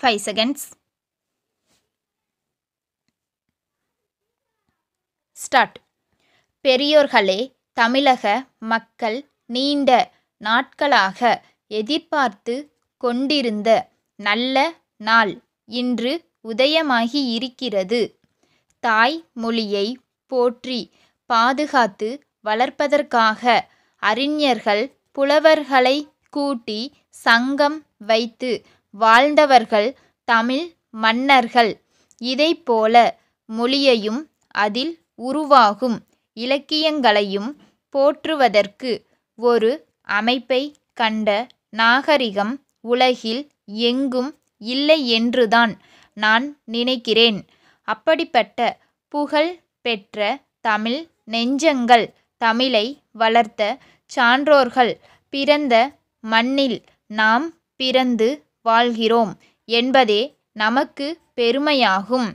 five seconds start பெரியோர்களே தமிழக மக்கள் நீண்ட நாட்களாக எதிர்பார்த்து கொண்டிருந்த நல்ல நாள் இன்று உதயமாகி இருக்கிறது தாய் மொழியை போற்றி பாதுகாத்து வளர்ப்பதற்காக அறிஞர்கள் புலவர்களை கூட்டி சங்கம் வைத்து வாழ்ந்தவர்கள் தமிழ் மன்னர்கள் இதைப்போல மொழியையும் அதில் உருவாகும் இலக்கியங்களையும் போற்றுவதற்கு ஒரு அமைப்பை கண்ட நாகரிகம் உலகில் எங்கும் இல்லை என்றுதான் நான் நினைக்கிறேன் அப்படிப்பட்ட புகழ் பெற்ற தமிழ் நெஞ்சங்கள் தமிழை வளர்த்த சான்றோர்கள் பிறந்த மண்ணில் நாம் பிறந்து வாழ்கிறோம் என்பதே நமக்கு பெருமையாகும்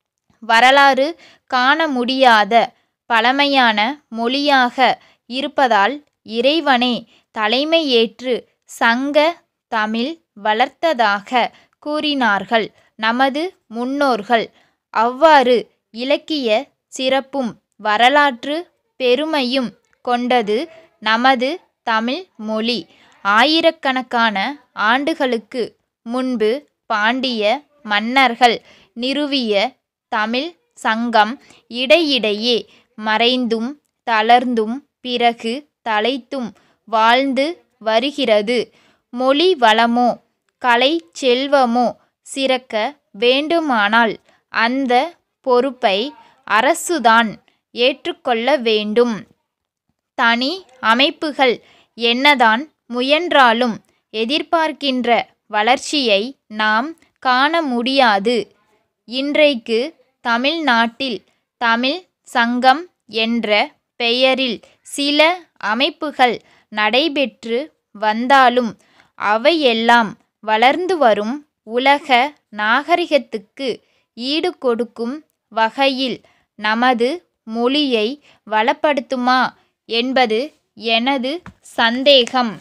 வரலாறு காண முடியாத பழமையான மொழியாக இருப்பதால் இறைவனே தலைமை ஏற்று சங்க தமிழ் வளர்த்ததாக கூறினார்கள் நமது முன்னோர்கள் அவ்வாறு இலக்கிய சிறப்பும் வரலாற்று பெருமையும் கொண்டது நமது தமிழ் மொழி ஆயிரக்கணக்கான ஆண்டுகளுக்கு முன்பு பாண்டிய மன்னர்கள் நிறுவிய தமிழ் சங்கம் இடையிடையே மறைந்தும் தளர்ந்தும் பிறகு தலைத்தும் வாழ்ந்து வருகிறது மொழி வளமோ கலை செல்வமோ சிறக்க வேண்டுமானால் அந்த பொறுப்பை அரசுதான் ஏற்றுக்கொள்ள வேண்டும் தனி அமைப்புகள் என்னதான் முயன்றாலும் எதிர்பார்க்கின்ற வளர்ச்சியை நாம் காண முடியாது இன்றைக்கு தமிழ்நாட்டில் தமிழ் சங்கம் என்ற பெயரில் சில அமைப்புகள் நடைபெற்று வந்தாலும் அவையெல்லாம் வளர்ந்து வரும் உலக நாகரிகத்துக்கு ஈடு கொடுக்கும் வகையில் நமது மொழியை வளப்படுத்துமா என்பது எனது சந்தேகம்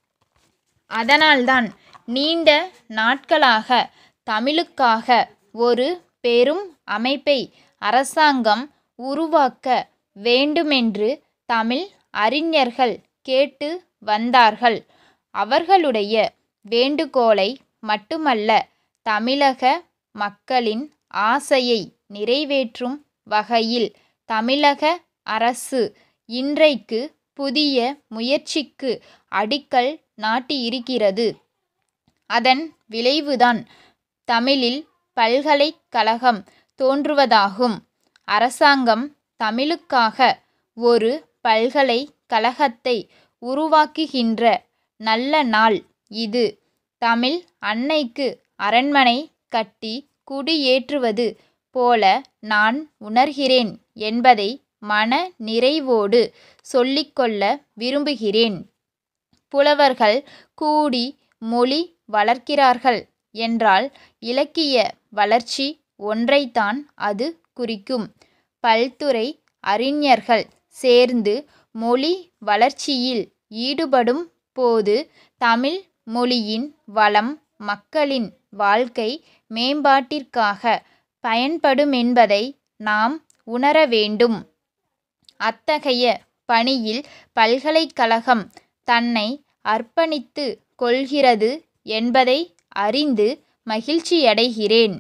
அதனால்தான் நீண்ட நாட்களாக தமிழுக்காக ஒரு பெரும் அமைப்பை அரசாங்கம் உருவாக்க வேண்டுமென்று தமிழ் அறிஞர்கள் கேட்டு வந்தார்கள் அவர்களுடைய வேண்டுகோளை மட்டுமல்ல தமிழக மக்களின் ஆசையை நிறைவேற்றும் வகையில் தமிழக அரசு இன்றைக்கு புதிய முயற்சிக்கு அடிக்கல் நாட்டியிருக்கிறது அதன் விளைவுதான் தமிழில் பல்கலைக்கழகம் தோன்றுவதாகும் அரசாங்கம் தமிழுக்காக ஒரு பல்கலைக்கழகத்தை உருவாக்குகின்ற நல்ல நாள் இது தமிழ் அன்னைக்கு அரண்மனை கட்டி குடியேற்றுவது போல நான் உணர்கிறேன் என்பதை மன நிறைவோடு சொல்லிக்கொள்ள விரும்புகிறேன் புலவர்கள் கூடி மொழி வளர்க்கிறார்கள் என்றால் இலக்கிய வளர்ச்சி ஒன்றைத்தான் அது குறிக்கும் பல்துறை அறிஞர்கள் சேர்ந்து மொழி வளர்ச்சியில் ஈடுபடும் போது தமிழ் மொழியின் வளம் மக்களின் வாழ்க்கை மேம்பாட்டிற்காக பயன்படுமென்பதை நாம் உணர வேண்டும் அத்தகைய பணியில் பல்கலைக்கழகம் தன்னை அர்ப்பணித்து கொள்கிறது என்பதை அறிந்து மகிழ்ச்சியடைகிறேன்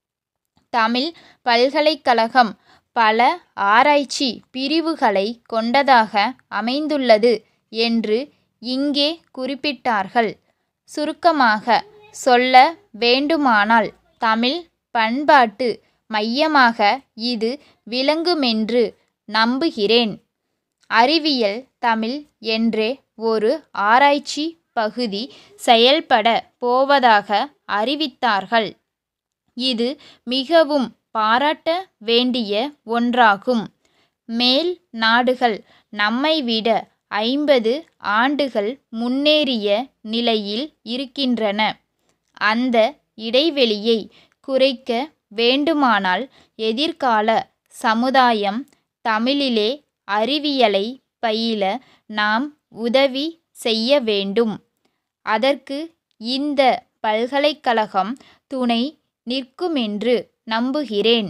தமிழ் பல்கலைக்கழகம் பல ஆராய்ச்சி பிரிவுகளை கொண்டதாக அமைந்துள்ளது என்று இங்கே குறிப்பிட்டார்கள் சுருக்கமாக சொல்ல வேண்டுமானால் தமிழ் பண்பாட்டு மையமாக இது விளங்குமென்று நம்புகிறேன் அறிவியல் தமிழ் என்றே ஒரு ஆராய்ச்சி பகுதி செயல்பட போவதாக அறிவித்தார்கள் இது மிகவும் பாராட்ட வேண்டிய ஒன்றாகும் மேல் நாடுகள் நம்மை விட ஐம்பது ஆண்டுகள் முன்னேறிய நிலையில் இருக்கின்றன அந்த இடைவெளியை குறைக்க வேண்டுமானால் எதிர்கால சமுதாயம் தமிழிலே அறிவியலை பயில நாம் உதவி செய்ய வேண்டும் அதற்கு இந்த பல்கலைக்கழகம் துணை நிற்குமென்று நம்புகிறேன்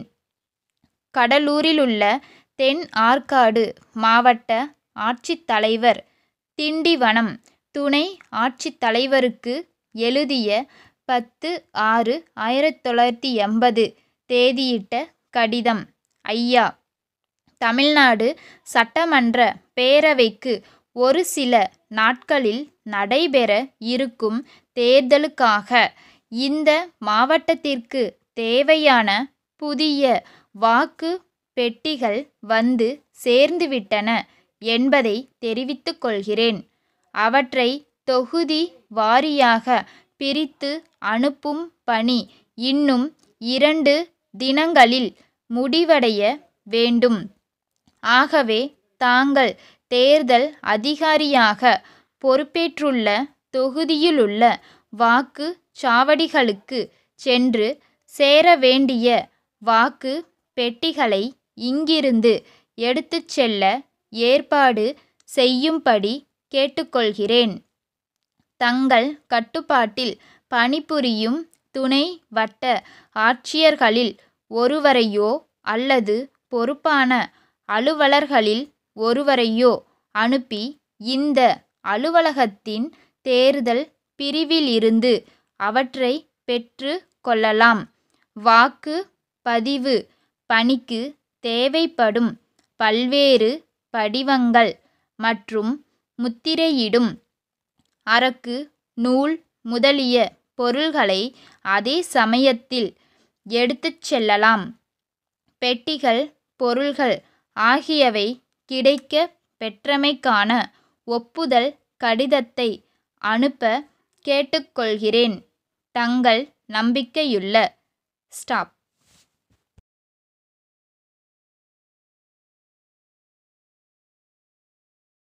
கடலூரிலுள்ள தென் ஆற்காடு மாவட்ட ஆட்சித்தலைவர் திண்டிவனம் துணை ஆட்சித்தலைவருக்கு எழுதிய பத்து ஆறு ஆயிரத்தி தொள்ளாயிரத்தி எண்பது தேதியிட்ட கடிதம் ஐயா தமிழ்நாடு சட்டமன்ற பேரவைக்கு ஒரு சில நாட்களில் நடைபெற இருக்கும் தேர்தலுக்காக இந்த மாவட்டத்திற்கு தேவையான புதிய வாக்கு பெட்டிகள் வந்து சேர்ந்துவிட்டன என்பதை தெரிவித்துக் கொள்கிறேன் அவற்றை தொகுதி வாரியாக பிரித்து அனுப்பும் பணி இன்னும் இரண்டு தினங்களில் முடிவடைய வேண்டும் ஆகவே தாங்கள் தேர்தல் அதிகாரியாக பொறுப்பேற்றுள்ள தொகுதியிலுள்ள வாக்கு சாவடிகளுக்கு சென்று சேர வேண்டிய வாக்கு பெட்டிகளை இங்கிருந்து எடுத்துச் செல்ல ஏற்பாடு செய்யும்படி கேட்டுக்கொள்கிறேன் தங்கள் கட்டுப்பாட்டில் பணிபுரியும் துணை வட்ட ஆட்சியர்களில் ஒருவரையோ அல்லது பொறுப்பான அலுவலர்களில் ஒருவரையோ அனுப்பி இந்த அலுவலகத்தின் தேர்தல் பிரிவிலிருந்து அவற்றை பெற்று கொள்ளலாம் வாக்கு பதிவு பணிக்கு தேவைப்படும் பல்வேறு படிவங்கள் மற்றும் முத்திரையிடும் அரக்கு நூல் முதலிய பொருள்களை அதே சமயத்தில் எடுத்துச் செல்லலாம் பெட்டிகள் பொருள்கள் ஆகியவை கிடைக்க பெற்றமைக்கான ஒப்புதல் கடிதத்தை அனுப்ப கேட்டுக்கொள்கிறேன் தங்கள் நம்பிக்கையுள்ள ஸ்டாப்